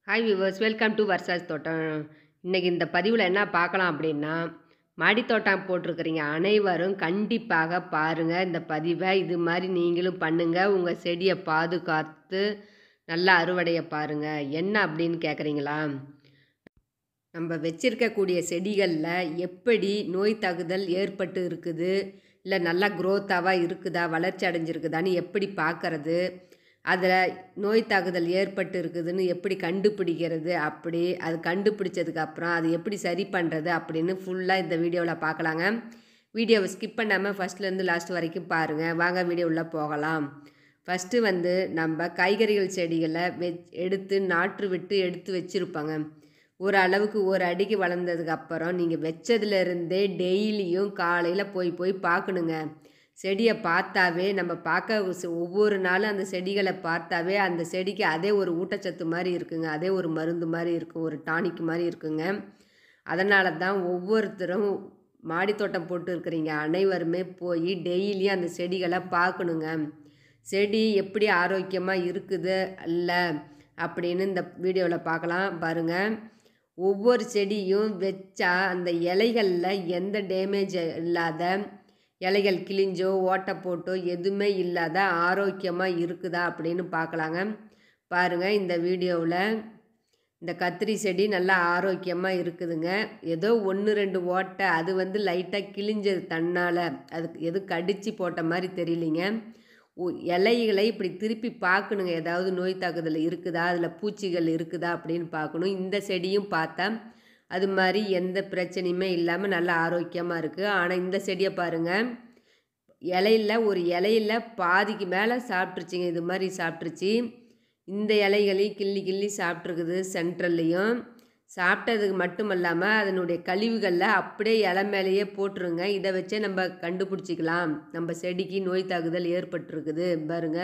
hi viewers welcome to Varsha's தோட்டம் இன்றைக்கி இந்த பதிவில் என்ன பார்க்கலாம் அப்படின்னா மாடித்தோட்டம் போட்டிருக்கிறீங்க அனைவரும் கண்டிப்பாக பாருங்கள் இந்த பதிவை இது மாதிரி நீங்களும் பண்ணுங்கள் உங்கள் செடியை பாதுகாத்து நல்லா அறுவடையை பாருங்கள் என்ன அப்படின்னு கேட்குறீங்களா நம்ம வச்சிருக்கக்கூடிய செடிகளில் எப்படி நோய் தாக்குதல் ஏற்பட்டு இருக்குது இல்லை நல்லா க்ரோத்தாவாக இருக்குதா வளர்ச்சி அடைஞ்சிருக்குதான்னு எப்படி பார்க்கறது அதில் நோய் தாக்குதல் ஏற்பட்டு இருக்குதுன்னு எப்படி கண்டுபிடிக்கிறது அப்படி அது கண்டுபிடிச்சதுக்கு அப்புறம் அது எப்படி சரி பண்ணுறது அப்படின்னு ஃபுல்லாக இந்த வீடியோவில் பார்க்கலாங்க வீடியோவை ஸ்கிப் பண்ணாமல் ஃபஸ்ட்லேருந்து லாஸ்ட் வரைக்கும் பாருங்கள் வாங்க வீடியோ உள்ளே போகலாம் ஃபஸ்ட்டு வந்து நம்ம காய்கறிகள் செடிகளை வெ எடுத்து நாற்று விட்டு எடுத்து வச்சுருப்பாங்க ஒரு அளவுக்கு ஒரு அடிக்கு வளர்ந்ததுக்கு அப்புறம் நீங்கள் வச்சதுலேருந்தே டெய்லியும் காலையில் போய் போய் பார்க்கணுங்க செடியை பார்த்தாவே நம்ம பார்க்க ச- ஒவ்வொரு நாளும் அந்த செடிகளை பார்த்தாவே அந்த செடிக்கு அதே ஒரு ஊட்டச்சத்து மாதிரி இருக்குங்க அதே ஒரு மருந்து மாதிரி இருக்கும் ஒரு டானிக் மாதிரி இருக்குங்க அதனால தான் ஒவ்வொருத்தரும் மாடித்தோட்டம் போட்டு இருக்கிறீங்க அனைவருமே போய் டெய்லியும் அந்த செடிகளை பார்க்கணுங்க செடி எப்படி ஆரோக்கியமாக இருக்குது அல்ல அப்படின்னு இந்த வீடியோவில் பார்க்கலாம் பாருங்கள் ஒவ்வொரு செடியும் வச்சா அந்த இலைகளில் எந்த டேமேஜ் இல்லாத இலைகள் கிழிஞ்சோ ஓட்டை போட்டோ எதுவுமே இல்லாத ஆரோக்கியமாக இருக்குதா அப்படின்னு பார்க்கலாங்க பாருங்கள் இந்த வீடியோவில் இந்த கத்திரி செடி நல்லா ஆரோக்கியமாக இருக்குதுங்க ஏதோ ஒன்று ரெண்டு ஓட்டை அது வந்து லைட்டாக கிழிஞ்சது தன்னால் அதுக்கு எது கடிச்சு போட்ட மாதிரி தெரியலிங்க உ- இலைகளை இப்படி திருப்பி பார்க்கணுங்க ஏதாவது நோய் தாக்குதல் இருக்குதா அதில் பூச்சிகள் இருக்குதா அப்படின்னு பார்க்கணும் இந்த செடியும் பார்த்தா அது மாதிரி எந்த பிரச்சனையுமே இல்லாமல் நல்லா ஆரோக்கியமாக இருக்குது ஆனால் இந்த செடியை பாருங்கள் இலையில ஒரு இலையில பாதிக்கு மேலே சாப்பிட்ருச்சிங்க இது மாதிரி சாப்பிட்ருச்சு இந்த இலைகளையும் கிள்ளி கிள்ளி சாப்பிட்ருக்குது சென்ட்ரல்லையும் சாப்பிட்டதுக்கு மட்டும் இல்லாமல் அதனுடைய கழிவுகளில் அப்படியே இலை மேலேயே போட்டுருங்க இதை வச்சே நம்ம கண்டுபிடிச்சிக்கலாம் நம்ம செடிக்கு நோய் தாக்குதல் ஏற்பட்டிருக்குது பாருங்க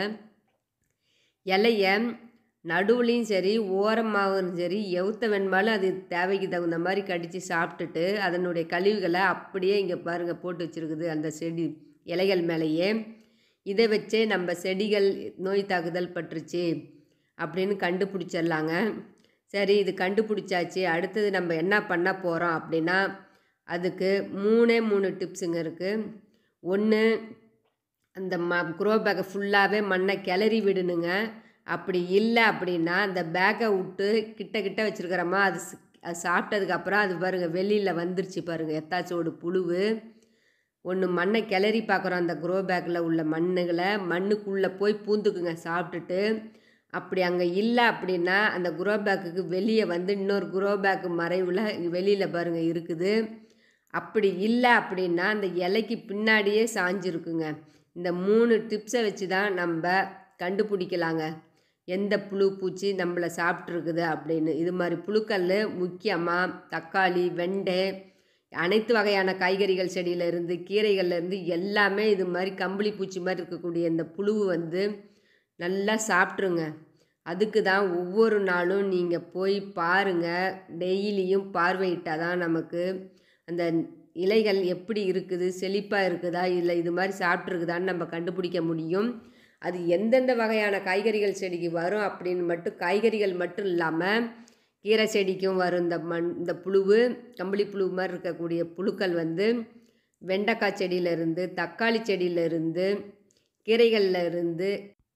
இலைய நடுவுலையும் சரி ஓரமாகவும் சரி எவுத்த வெண்பாலும் அது தேவைக்கு தகுந்த மாதிரி கடித்து சாப்பிட்டுட்டு அதனுடைய கழிவுகளை அப்படியே இங்கே பாருங்கள் போட்டு வச்சிருக்குது அந்த செடி இலைகள் மேலேயே இதை வச்சே நம்ம செடிகள் நோய் தாக்குதல் பட்டுருச்சு அப்படின்னு கண்டுபிடிச்சிடலாங்க சரி இது கண்டுபிடிச்சாச்சு அடுத்தது நம்ம என்ன பண்ண போகிறோம் அப்படின்னா அதுக்கு மூணே மூணு டிப்ஸுங்க இருக்குது ஒன்று அந்த ம க்ரோ பேக்கை ஃபுல்லாகவே மண்ணை கிளறி விடணுங்க அப்படி இல்லை அப்படின்னா அந்த பேக்கை விட்டு கிட்ட கிட்ட வச்சுருக்கிறோமா அது ஸ்- அது சாப்பிட்டதுக்கப்புறம் அது பாருங்கள் வெளியில் வந்துருச்சு பாருங்கள் எத்தாச்சோடு புழுவு ஒன்று மண்ணை கிளறி பார்க்குறோம் அந்த க்ரோ பேக்கில் உள்ள மண்ணுகளை மண்ணுக்குள்ளே போய் பூந்துக்குங்க சாப்பிட்டுட்டு அப்படி அங்கே இல்லை அப்படின்னா அந்த க்ரோ பேக்குக்கு வெளியே வந்து இன்னொரு க்ரோ பேக்கு மறைவில் வெளியில் பாருங்கள் இருக்குது அப்படி இல்லை அப்படின்னா அந்த இலைக்கு பின்னாடியே சாஞ்சிருக்குங்க இந்த மூணு டிப்ஸை வச்சு தான் நம்ம கண்டுபிடிக்கலாங்க எந்த புழு பூச்சி நம்மளை சாப்பிட்ருக்குது அப்படின்னு இது மாதிரி புழுக்கள் முக்கியமாக தக்காளி வெண்டை அனைத்து வகையான காய்கறிகள் செடியிலேருந்து கீரைகள்லேருந்து எல்லாமே இது மாதிரி கம்பளி பூச்சி மாதிரி இருக்கக்கூடிய இந்த புழுவு வந்து நல்லா சாப்பிட்ருங்க அதுக்கு தான் ஒவ்வொரு நாளும் நீங்கள் போய் பாருங்கள் டெய்லியும் பார்வையிட்டால் தான் நமக்கு அந்த இலைகள் எப்படி இருக்குது செழிப்பாக இருக்குதா இல்லை இது மாதிரி சாப்பிட்ருக்குதான்னு நம்ம கண்டுபிடிக்க முடியும் அது எந்தெந்த வகையான காய்கறிகள் செடிக்கு வரும் அப்படின்னு மட்டும் காய்கறிகள் மட்டும் இல்லாமல் கீரை செடிக்கும் வரும் இந்த மண் இந்த புழுவு கம்பளி புழு மாதிரி இருக்கக்கூடிய புழுக்கள் வந்து வெண்டைக்காய் செடியிலேருந்து தக்காளி செடியிலேருந்து கீரைகளில் இருந்து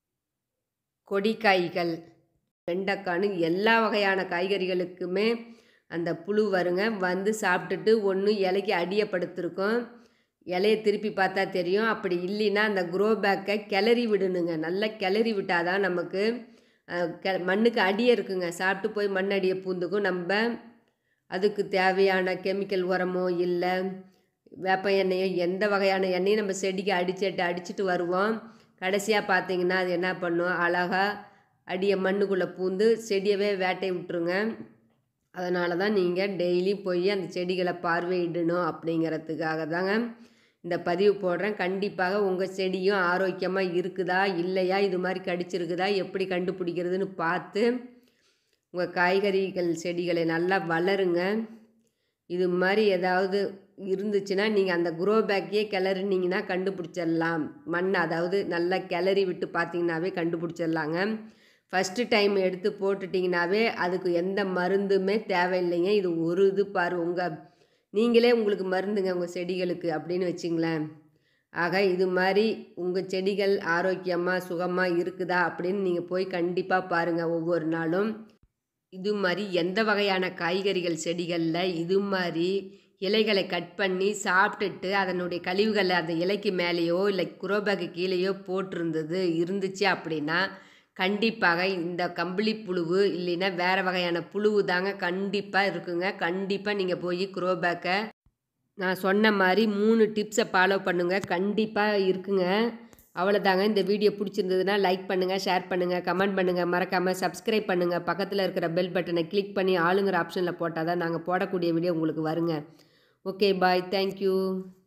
கொடிக்காய்கள் வெண்டைக்கான்னு எல்லா வகையான காய்கறிகளுக்குமே அந்த புழு வருங்க வந்து சாப்பிட்டுட்டு ஒன்று இலைக்கு அடியப்படுத்திருக்கும் இலையை திருப்பி பார்த்தா தெரியும் அப்படி இல்லைன்னா அந்த க்ரோ பேக்கை கிளறி விடணுங்க நல்லா கிளறி விட்டால் தான் நமக்கு அஹ், கெ மண்ணுக்கு அடியே இருக்குங்க சாப்பிட்டு போய் மண் அடியை பூந்துக்கும் நம்ம அதுக்கு தேவையான கெமிக்கல் உரமோ இல்லை வேப்ப எண்ணெயோ எந்த வகையான எண்ணெயும் நம்ம செடிக்கு அடிச்சுட்டு அடிச்சுட்டு வருவோம் கடைசியாக பார்த்தீங்கன்னா அது என்ன பண்ணும் அழகா அடியை மண்ணுக்குள்ளே பூந்து செடியவே வேட்டையை விட்டுருங்க அதனால தான் நீங்கள் டெய்லி போய் அந்த செடிகளை பார்வையிடணும் அப்படிங்கிறதுக்காக தாங்க இந்த பதிவு போடுறேன் கண்டிப்பாக உங்கள் செடியும் ஆரோக்கியமாக இருக்குதா இல்லையா இது மாதிரி கடிச்சிருக்குதா எப்படி கண்டுபிடிக்கிறதுன்னு பார்த்து உங்கள் காய்கறிகள் செடிகளை நல்லா வளருங்க இது மாதிரி ஏதாவது இருந்துச்சுன்னா நீங்கள் அந்த குரோ பேக்கையே கிளறினீங்கன்னா கண்டுபிடிச்சிடலாம் மண் அதாவது நல்லா கிளறி விட்டு பார்த்தீங்கன்னாவே கண்டுபிடிச்சிடலாங்க ஃபஸ்ட்டு டைம் எடுத்து போட்டுட்டிங்கனாவே அதுக்கு எந்த மருந்துமே தேவையில்லைங்க இது ஒரு இது பாரு உங்கள் நீங்களே உங்களுக்கு மருந்துங்க உங்கள் செடிகளுக்கு அப்படின்னு வச்சிங்களேன் ஆக இது மாதிரி உங்கள் செடிகள் ஆரோக்கியமாக சுகமாக இருக்குதா அப்படின்னு நீங்கள் போய் கண்டிப்பாக பாருங்கள் ஒவ்வொரு நாளும் இது மாதிரி எந்த வகையான காய்கறிகள் செடிகளில் இது மாதிரி இலைகளை கட் பண்ணி சாப்பிட்டுட்டு அதனுடைய கழிவுகளை அந்த இலைக்கு மேலேயோ இல்லை குரோபேக்கு கீழேயோ போட்டிருந்தது இருந்துச்சு அப்படின்னா கண்டிப்பாக இந்த கம்பளி புழுவு இல்லைன்னா வேறு வகையான புழுவு தாங்க கண்டிப்பாக இருக்குங்க கண்டிப்பாக நீங்கள் போய் குரோபேக்கை நான் சொன்ன மாதிரி மூணு டிப்ஸை ஃபாலோ பண்ணுங்க கண்டிப்பாக இருக்குங்க அவ்வளோதாங்க இந்த வீடியோ பிடிச்சிருந்ததுன்னா லைக் பண்ணுங்கள் ஷேர் பண்ணுங்கள் கமெண்ட் பண்ணுங்கள் மறக்காமல் சப்ஸ்கிரைப் பண்ணுங்கள் பக்கத்தில் இருக்கிற பெல் பட்டனை கிளிக் பண்ணி ஆளுங்கிற ஆப்ஷனில் போட்டால் தான் நாங்கள் போடக்கூடிய வீடியோ உங்களுக்கு வருங்க ஓகே பாய் தேங்க்யூ